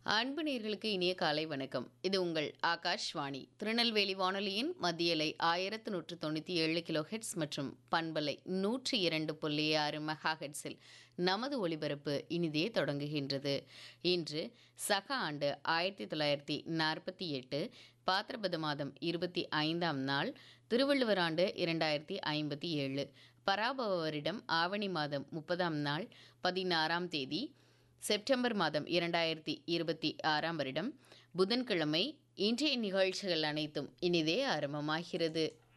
அன்பு நேர்களுக்கு இனிய காலை வணக்கம் இது உங்கள் ஆகாஷ்வாணி திருநெல்வேலி வானொலியின் மத்தியலை ஆயிரத்து நூற்று தொண்ணூற்றி ஏழு கிலோ ஹெட்ஸ் மற்றும் பண்பலை நூற்றி இரண்டு புள்ளி ஆறு மெகா ஹெட்ஸில் நமது ஒளிபரப்பு இனிதே தொடங்குகின்றது இன்று சக ஆண்டு ஆயிரத்தி தொள்ளாயிரத்தி நாற்பத்தி எட்டு பாத்திரபத மாதம் இருபத்தி ஐந்தாம் நாள் திருவள்ளுவர் ஆண்டு இரண்டாயிரத்தி ஐம்பத்தி ஏழு பராபவ வருடம் ஆவணி மாதம் முப்பதாம் நாள் பதினாறாம் தேதி செப்டம்பர் மாதம் இரண்டாயிரத்தி இருபத்தி ஆறாம் வருடம் புதன்கிழமை இன்றைய நிகழ்ச்சிகள் அனைத்தும் இனிதே ஆரம்பமாகிறது